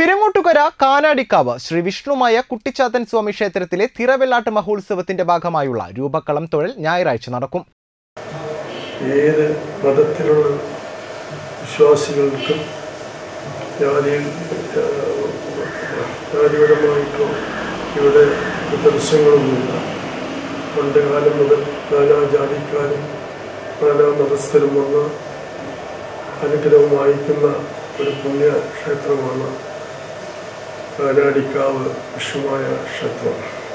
പിരങ്ങോട്ടുകര കാനാടിക്കാവ് ശ്രീ വിഷ്ണുമായ കുട്ടിച്ചാത്തൻ സ്വാമി ക്ഷേത്രത്തിലെ തിറവെള്ളാട്ട് മഹോത്സവത്തിന്റെ ഭാഗമായുള്ള രൂപക്കളം തൊഴിൽ ഞായറാഴ്ച നടക്കും ഏത് മതത്തിലുള്ള വിശ്വാസികൾക്കും ജാതി ജാതിപരമായിട്ടോ ഇവിടെ തടസ്സങ്ങളൊന്നുമില്ല പണ്ട് കാലം മുതൽ നാനാ ജാതിക്കാരും നാനാ മതസ്ഥരും വന്ന് അനുഗ്രഹം വായിക്കുന്ന ഒരു പുണ്യ ക്ഷേത്രമാണ് കാനാടിക്കാവ് വിഷുമായ ക്ഷേത്രം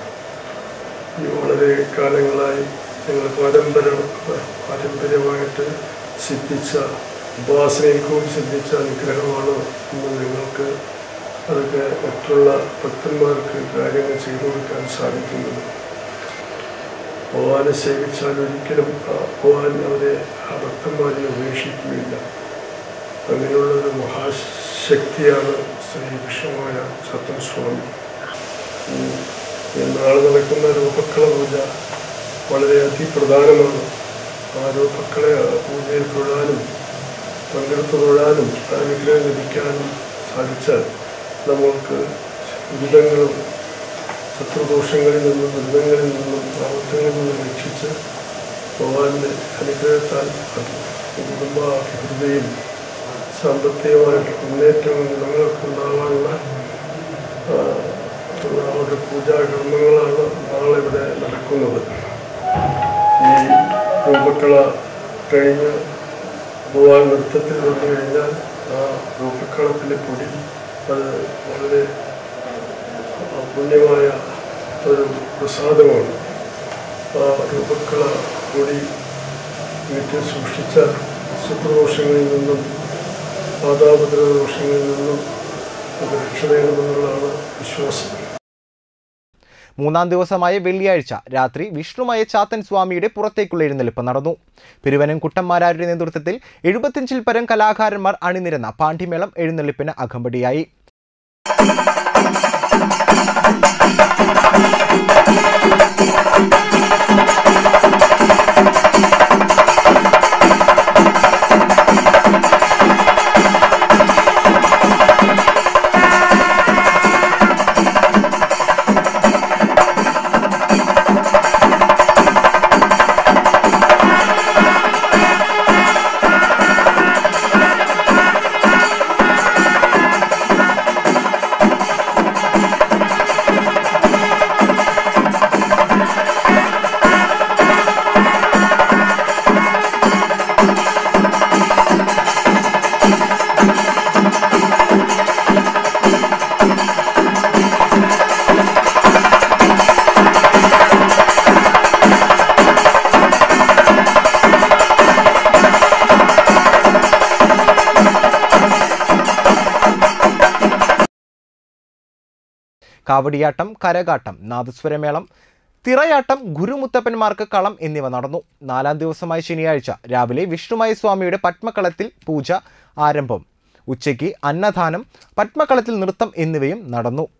ഈ വളരെ കാലങ്ങളായി ഞങ്ങൾ പാരമ്പര്യ പാരമ്പര്യമായിട്ട് സിദ്ധിച്ച ഉപാസനയിൽ കൂടി സിദ്ധിച്ച അനുഗ്രഹമാണ് ഇന്ന് ഞങ്ങൾക്ക് അതൊക്കെ മറ്റുള്ള ഭക്തന്മാർക്ക് കാര്യങ്ങൾ ചെയ്തു കൊടുക്കാൻ സാധിക്കുന്നത് ഭഗവാനെ സേവിച്ചാൽ ഒരിക്കലും ആ ഭഗവാൻ അവരെ ആ ഭക്തന്മാരെ ഉപേക്ഷിക്കുകയില്ല അങ്ങനെയുള്ളൊരു മഹാശക്തിയാണ് ശ്രീ വിഷ്ണുമായ സത്യം സ്വാമി ഉം. ഈ നാളെ നടക്കുന്ന രൂപക്കള പൂജ വളരെ അതിപ്രധാനമാണ് ആ രൂപക്കളെ പൂജയിൽ തൊഴാനും പങ്കെടുത്ത് തൊഴാനും അനുഗ്രഹം ലഭിക്കാനും സാധിച്ചാൽ നമ്മൾക്ക് ദുരിതങ്ങളും ശത്രുദോഷങ്ങളിൽ നിന്നും ദുരിതങ്ങളിൽ നിന്നും ആപത്തുകളിൽ നിന്നും രക്ഷിച്ച് ഭഗവാന്റെ അനുഗ്രഹത്താൽ കുടുംബാഭിവൃദ്ധിയും സാമ്പത്തികമായിട്ട് മുന്നേറ്റവും ഗുണങ്ങളൊക്കെ ഉണ്ടാകാനുള്ള ആ, അവരുടെ പൂജാകർമ്മങ്ങളാണ് നാളെ ഇവിടെ നടക്കുന്നത് ഈ രൂപക്കള കഴിഞ്ഞ് ഭഗവാൻ നൃത്തത്തിൽ വന്നു കഴിഞ്ഞാൽ ആ രൂപക്കളത്തിലെ പൊടി അത് വളരെ പുണ്യമായ ഒരു പ്രസാദമാണ് ആ രൂപക്കള പൊടി വീട്ടിൽ സൂക്ഷിച്ച ശുക്രദോഷങ്ങളിൽ നിന്നും മാതാപിതൃ ദോഷങ്ങളിൽ നിന്നും അത് രക്ഷ നേടുമെന്നുള്ളതാണ് വിശ്വാസം മൂന്നാം ദിവസമായ വെള്ളിയാഴ്ച രാത്രി വിഷ്ണുമായ ചാത്തൻ സ്വാമിയുടെ പുറത്തേക്കുള്ള എഴുന്നള്ളിപ്പ് നടന്നു പെരുവനം കുട്ടന്മാരാരുടെ നേതൃത്വത്തിൽ എഴുപത്തിയഞ്ചിൽ പരം കലാകാരന്മാർ അണിനിരന്ന പാണ്ഡിമേളം എഴുന്നള്ളിപ്പിന് അകമ്പടിയായി കാവടിയാട്ടം കരകാട്ടം നാദസ്വരമേളം തിറയാട്ടം ഗുരുമുത്തപ്പന്മാർക്ക് കളം എന്നിവ നടന്നു നാലാം ദിവസമായ ശനിയാഴ്ച രാവിലെ വിഷ്ണുമായ സ്വാമിയുടെ പത്മക്കളത്തിൽ പൂജ ആരംഭം ഉച്ചയ്ക്ക് അന്നദാനം പത്മക്കളത്തിൽ നൃത്തം എന്നിവയും നടന്നു